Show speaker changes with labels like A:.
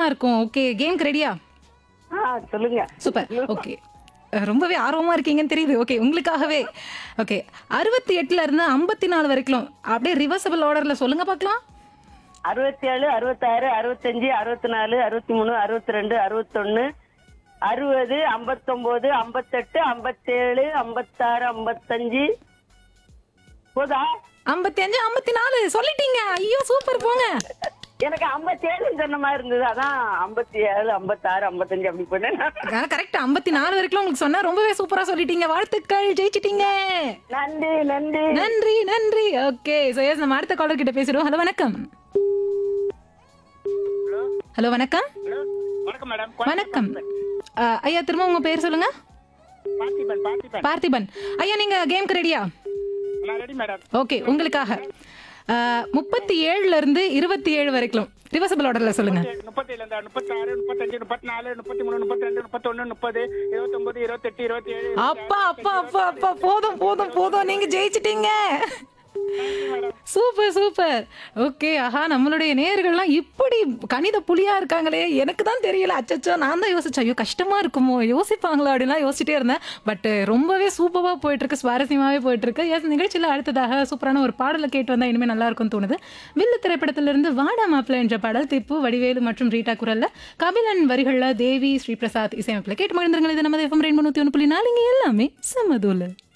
A: இருக்கும் ஓகே கேம்க்கு ரெடியா
B: ஆ சொல்லுங்க
A: சூப்பர் ஓகே ரொம்பவே ஆர்வமா இருக்கீங்கன்னு தெரியுது ஓகே உங்களுக்காகவே ஓகே அறுபத்தி எட்டுல இருந்து ஐம்பத்தி நாலு வரைக்கும் அப்படியே ரிவர்சபிள் ஆர்டர்ல சொல்லுங்க பார்க்கலாம்
B: அறுபத்தி ஏழு அறுபத்தாறு அறுபத்தஞ்சு அறுபத்தி நாலு அறுபத்தி மூணு அறுபத்தி ரெண்டு அறுபத்தொன்னு அறுபது ஐம்பத்தொன்பது ஐம்பத்தெட்டு ஐம்பத்தேழு ஐம்பத்தாறு ஐம்பத்தஞ்சு போதா
A: ஐம்பத்தி அஞ்சு ஐம்பத்தி நாலு சொல்லிட்டீங்க ஐயோ சூப்பர் போங்க
B: எனக்கு ஐம்பத்தேழு சொன்ன மாதிரி இருந்தது அதான் ஐம்பத்தி ஏழு ஐம்பத்தாறு ஐம்பத்தஞ்சு அப்படி பண்ணேன்
A: கரெக்ட் ஐம்பத்தி நாலு வரைக்கும் உங்களுக்கு சொன்னா ரொம்பவே சூப்பரா சொல்லிட்டீங்க வாழ்த்துக்கள் ஜெயிச்சிட்டீங்க
B: நன்றி நன்றி
A: நன்றி நன்றி ஓகே சோ எஸ் நம்ம அடுத்த காலர் கிட்ட பேசுறோம் ஹலோ வணக்கம் ஹலோ வணக்கம்
C: வணக்கம் மேடம்
A: வணக்கம் அஹ், ஐயா திரும்ப உங்க பேர் சொல்லுங்க
C: பார்த்திபன் பார்த்திபன்
A: பார்த்திபன் ஐயா நீங்க கேம்க்கு ரெடியா
C: நான் ரெடி மேடம்
A: ஓகே உங்களுக்காக முப்பத்தி ஏழுல இருந்து இருபத்தி ஏழு வரைக்கும் ரிவர்சபிள் ஆர்டர்ல சொல்லுங்க
C: முப்பத்தி ஏழு இந்த முப்பத்தாறு முப்பத்தஞ்சு முப்பத்தி நாலு முப்பத்தி மூணு முப்பத்தி ரெண்டு முப்பத்தொன்னு முப்பது இருபத்தொன்பது இருபத்தெட்டு இருபத்தி ஏழு
A: அப்பா அப்பா அப்பா அப்பா போதும் போதும் போதும் நீங்க ஜெயிச்சிட்டீங்க சூப்பர் சூப்பர் ஓகே ஆஹா நம்மளுடைய நேயர்கள்லாம் இப்படி கணித புலியா இருக்காங்களே எனக்கு தான் தெரியல அச்சச்சோ நான் தான் யோசிச்சேன் ஐயோ கஷ்டமா இருக்குமோ யோசிப்பாங்களா அப்படின்லாம் யோசிச்சிட்டே இருந்தேன் பட் ரொம்பவே சூப்பரா போயிட்டு இருக்கு சுவாரஸ்யமாவே போயிட்டு இருக்கு எஸ் நிகழ்ச்சியில் அடுத்ததாக சூப்பரான ஒரு பாடலை கேட்டு வந்தா இனிமே நல்லா இருக்கும்னு தோணுது வில்லு திரைப்படத்திலிருந்து வாடா மாப்பிள்ள என்ற பாடல் திப்பு வடிவேலு மற்றும் ரீட்டா குரல்ல கபிலன் வரிகள்ல தேவி ஸ்ரீபிரசாத் இசையமைப்பில் கேட்டு மகிழ்ந்துருங்கள் இது நமது எஃப்எம் ரெண்டு ஒன்று புள்ளி நாலு இங்க எல்லாமே சமதூல